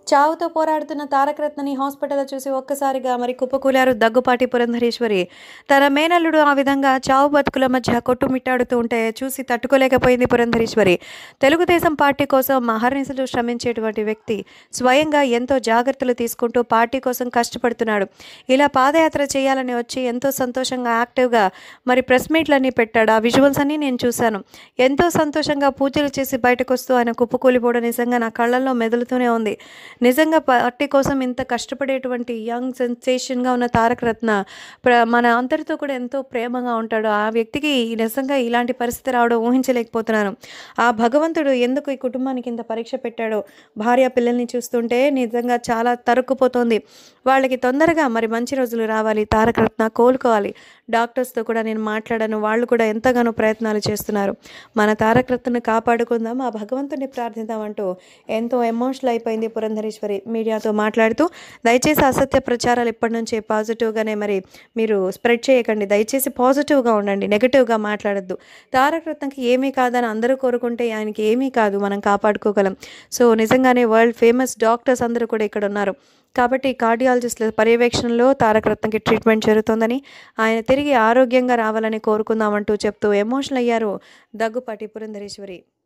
చావుతో పోరాడుతున్న తారకరత్నని హాస్పిటల్లో చూసి ఒక్కసారిగా మరి కుప్పకూలారు దగ్గుపాటి పురంధరేశ్వరి తన మేనల్లుడు ఆ విధంగా చావు బతుకుల మధ్య కొట్టుమిట్టాడుతూ ఉంటే చూసి తట్టుకోలేకపోయింది పురంధరేశ్వరి తెలుగుదేశం పార్టీ కోసం మహర్నిశలు శ్రమించేటువంటి వ్యక్తి స్వయంగా ఎంతో జాగ్రత్తలు తీసుకుంటూ పార్టీ కోసం కష్టపడుతున్నాడు ఇలా పాదయాత్ర చేయాలని వచ్చి ఎంతో సంతోషంగా యాక్టివ్గా మరి ప్రెస్ మీట్లన్నీ పెట్టాడు ఆ విజువల్స్ అన్నీ నేను చూశాను ఎంతో సంతోషంగా పూజలు చేసి బయటకు వస్తూ ఆయన కుప్పకూలిపోవడం నిజంగా నా కళ్ళల్లో మెదులుతూనే ఉంది నిజంగా పార్టీ కోసం ఇంత కష్టపడేటువంటి యంగ్ సెన్సేషన్గా ఉన్న తారక రత్న ప్ర మన అందరితో కూడా ఎంతో ప్రేమగా ఉంటాడు ఆ వ్యక్తికి నిజంగా ఇలాంటి పరిస్థితి రావడం ఊహించలేకపోతున్నాను ఆ భగవంతుడు ఎందుకు ఈ కుటుంబానికి ఇంత పరీక్ష పెట్టాడో భార్య పిల్లల్ని చూస్తుంటే నిజంగా చాలా తరుక్కుపోతోంది వాళ్ళకి తొందరగా మరి మంచి రోజులు రావాలి తారక రత్న కోలుకోవాలి డాక్టర్స్తో కూడా నేను మాట్లాడాను వాళ్ళు కూడా ఎంతగానో ప్రయత్నాలు చేస్తున్నారు మన తారక రత్నను కాపాడుకుందాం ఆ భగవంతుని ప్రార్థిద్దాం అంటూ ఎంతో ఎమోషనల్ అయిపోయింది పురంధరేశ్వరి మీడియాతో మాట్లాడుతూ దయచేసి అసత్య ప్రచారాలు ఇప్పటి నుంచే పాజిటివ్గానే మరి మీరు స్ప్రెడ్ చేయకండి దయచేసి పాజిటివ్గా ఉండండి నెగిటివ్గా మాట్లాడద్దు తారక రత్నకి ఏమీ కాదని అందరూ కోరుకుంటే ఆయనకి ఏమీ కాదు మనం కాపాడుకోగలం సో నిజంగానే వరల్డ్ ఫేమస్ డాక్టర్స్ అందరూ కూడా ఇక్కడ ఉన్నారు కాబట్టి కార్డియాలజిస్టుల పర్యవేక్షణలో తారక రత్నకి ట్రీట్మెంట్ జరుగుతోందని ఆయన తిరిగి ఆరోగ్యంగా రావాలని కోరుకుందామంటూ చెప్తూ ఎమోషనల్ అయ్యారు దగ్గుపాటి పురంధరేశ్వరి